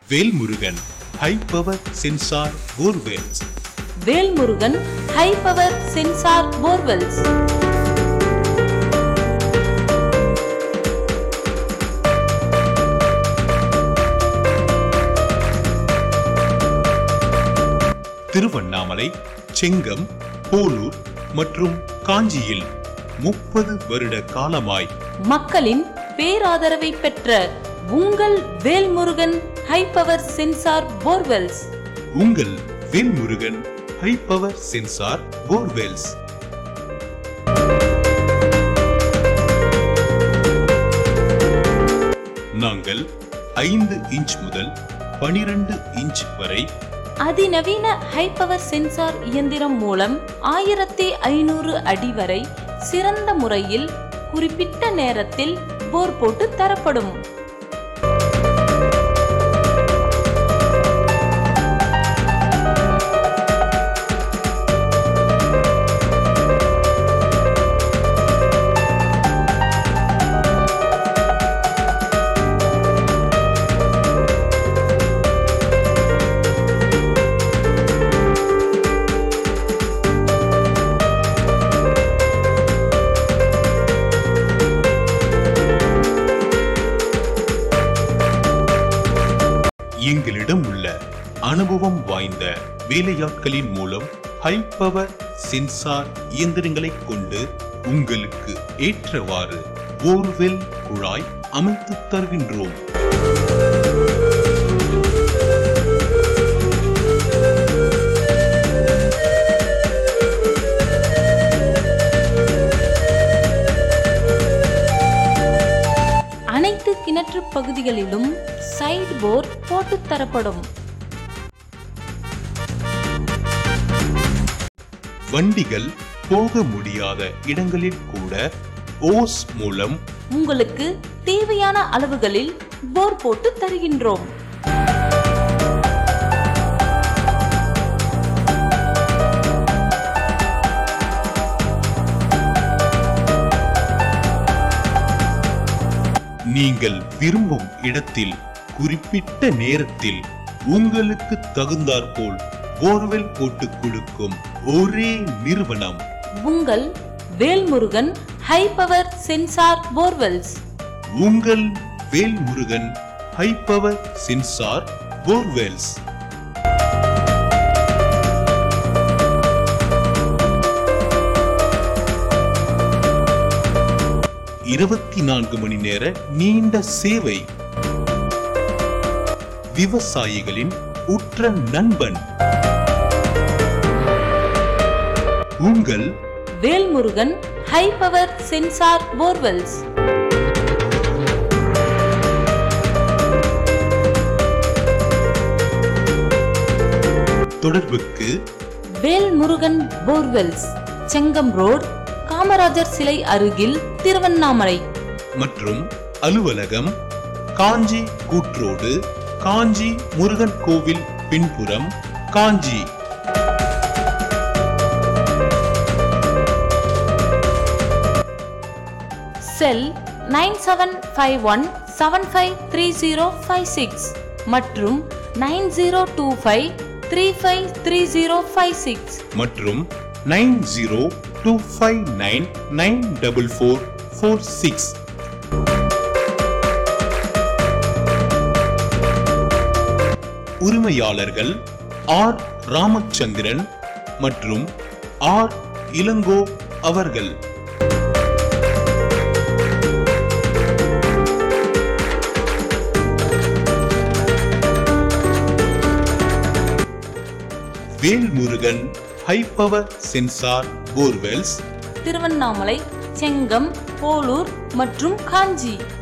Velmurugan high power sensor borewells Velmurugan high power sensor borewells Tiruvannamalai Chengam Polur மற்றும் காஞ்சியில் முப்பது வருட காலமாய் மக்களின் பேராதரவை பெற்ற உங்கள் Velmurugan high power sensor borewells உங்கள் Velmurugan high power sensor borewells நாங்கள் ஐந்து இன்ச் முதல் பனிரெண்டு இன்ச் வரை அதிநவீன ஹை பவர் சென்சார் இயந்திரம் மூலம் ஆயிரத்தி ஐநூறு அடி வரை சிறந்த முறையில் குறிப்பிட்ட நேரத்தில் போர் போட்டு தரப்படும் எங்களிடம் உள்ள அனுபவம் வாய்ந்த வேலையாட்களின் மூலம் ஹை பவர் சென்சார் இயந்திரங்களை கொண்டு உங்களுக்கு ஏற்றவாறு போர்வெல் குழாய் அமைத்து தருகின்றோம் அனைத்து கிணற்று பகுதிகளிலும் சைடு போர் போட்டு தரப்படும் வண்டிகள் போக முடியாத இடங்களில் கூட ஓஸ் மூலம் உங்களுக்கு தேவையான அளவுகளில் போர் போட்டு தருகின்றோம் நீங்கள் விரும்பும் இடத்தில் குறிப்பிட்ட நேரத்தில் உங்களுக்கு தகுந்தாற்போல் போர்வெல் போட்டு கொடுக்கும் ஒரே நிறுவனம் உங்கள் Velmurugan high power sensor borewells உங்கள் Velmurugan high power sensor borewells இருபத்தி நான்கு மணி நேர நீண்ட சேவை விவசாயிகளின் உற்ற நண்பன் உங்கள் Velmurugan high power sensor borewells தொடர்புக்கு வேல்முருகன் போர்வெல்ஸ் செங்கம் ரோட் காமராஜர் சிலை அருகில் திருவண்ணாமலை மற்றும் அலுவலகம் காஞ்சி கூட்ரோடு காஞ்சி முருகன் கோவில் பின்புறம் Kanchi cell nine seven five one seven five three zero five six மற்றும் nine zero two five three five three zero five six மற்றும் nine zero two five nine nine double four four six உரிமையாளர்கள் R Ramachandran மற்றும் R Ilango அவர்கள் Velmurugan high power sensor borewells Tiruvannamalai Chengam Polur மற்றும் காஞ்சி